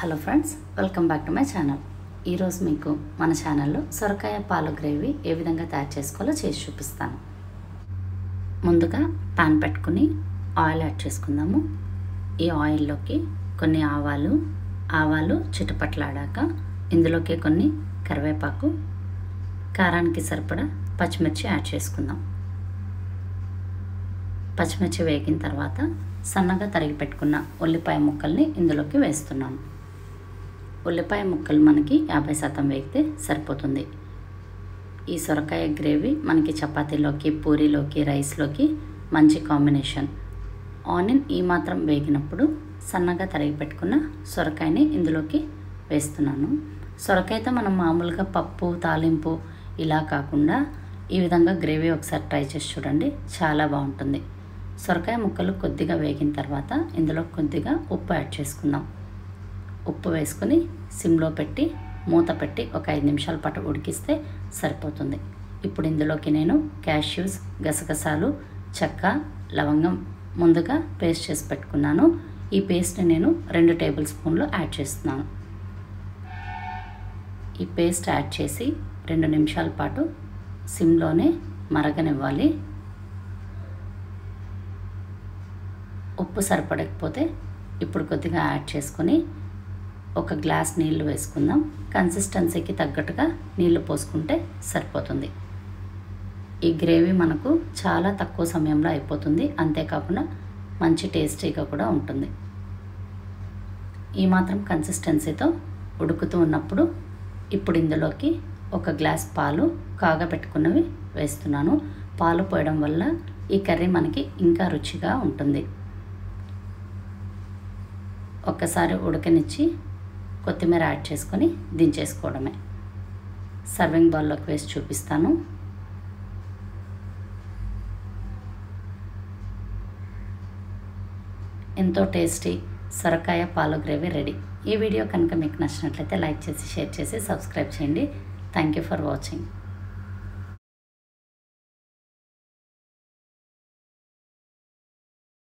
hello friends welcome back to my channel ఈరోజు మీకు మన ఛానల్లో సొరకాయ పాలు గ్రేవీ ఏ విధంగా తయారు చేసుకోవాలో చేసి చూపిస్తాను ముందుగా పాన్ పెట్టుకుని ఆయిల్ యాడ్ చేసుకుందాము ఈ ఆయిల్లోకి కొన్ని ఆవాలు ఆవాలు చిటపట్లాడాక ఇందులోకి కొన్ని కరివేపాకు కారానికి సరిపడా పచ్చిమిర్చి యాడ్ చేసుకుందాం పచ్చిమిర్చి వేగిన తర్వాత సన్నగా తరిగి పెట్టుకున్న ఉల్లిపాయ ముక్కల్ని ఇందులోకి వేస్తున్నాను ఉల్లిపాయ ముక్కలు మనకి యాభై శాతం వేగితే సరిపోతుంది ఈ సొరకాయ గ్రేవీ మనకి చపాతీలోకి పూరీలోకి రైస్లోకి మంచి కాంబినేషన్ ఆనియన్ ఈ మాత్రం వేగినప్పుడు సన్నగా తరిగి పెట్టుకున్న సొరకాయని ఇందులోకి వేస్తున్నాను సొరకాయతో మనం మామూలుగా పప్పు తాలింపు ఇలా కాకుండా ఈ విధంగా గ్రేవీ ఒకసారి ట్రై చేసి చూడండి చాలా బాగుంటుంది సొరకాయ ముక్కలు కొద్దిగా వేగిన తర్వాత ఇందులో కొద్దిగా ఉప్పు యాడ్ చేసుకుందాం ఉప్పు వేసుకుని సిమ్లో పెట్టి మూత పెట్టి ఒక ఐదు నిమిషాల పాటు ఉడికిస్తే సరిపోతుంది ఇప్పుడు ఇందులోకి నేను క్యాష్యూస్ గసగసాలు చెక్క లవంగం ముందుగా పేస్ట్ చేసి పెట్టుకున్నాను ఈ పేస్ట్ని నేను రెండు టేబుల్ స్పూన్లు యాడ్ చేస్తున్నాను ఈ పేస్ట్ యాడ్ చేసి రెండు నిమిషాల పాటు సిమ్లోనే మరగనివ్వాలి ఉప్పు సరిపడకపోతే ఇప్పుడు కొద్దిగా యాడ్ చేసుకొని ఒక గ్లాస్ నీళ్లు వేసుకుందాం కన్సిస్టెన్సీకి తగ్గట్టుగా నీళ్లు పోసుకుంటే సరిపోతుంది ఈ గ్రేవీ మనకు చాలా తక్కువ సమయంలో అయిపోతుంది అంతేకాకుండా మంచి టేస్టీగా కూడా ఉంటుంది ఈ మాత్రం కన్సిస్టెన్సీతో ఉడుకుతూ ఉన్నప్పుడు ఇప్పుడు ఇందులోకి ఒక గ్లాస్ పాలు కాగబెట్టుకున్నవి వేస్తున్నాను పాలు పోయడం వల్ల ఈ కర్రీ మనకి ఇంకా రుచిగా ఉంటుంది ఒక్కసారి ఉడకనిచ్చి కొత్తిమీర యాడ్ చేసుకొని దించేసుకోవడమే సర్వింగ్ బౌల్లోకి వేసి చూపిస్తాను ఎంతో టేస్టీ సొరకాయ పాలు గ్రేవీ రెడీ ఈ వీడియో కనుక మీకు నచ్చినట్లయితే లైక్ చేసి షేర్ చేసి సబ్స్క్రైబ్ చేయండి థ్యాంక్ యూ ఫర్ వాచింగ్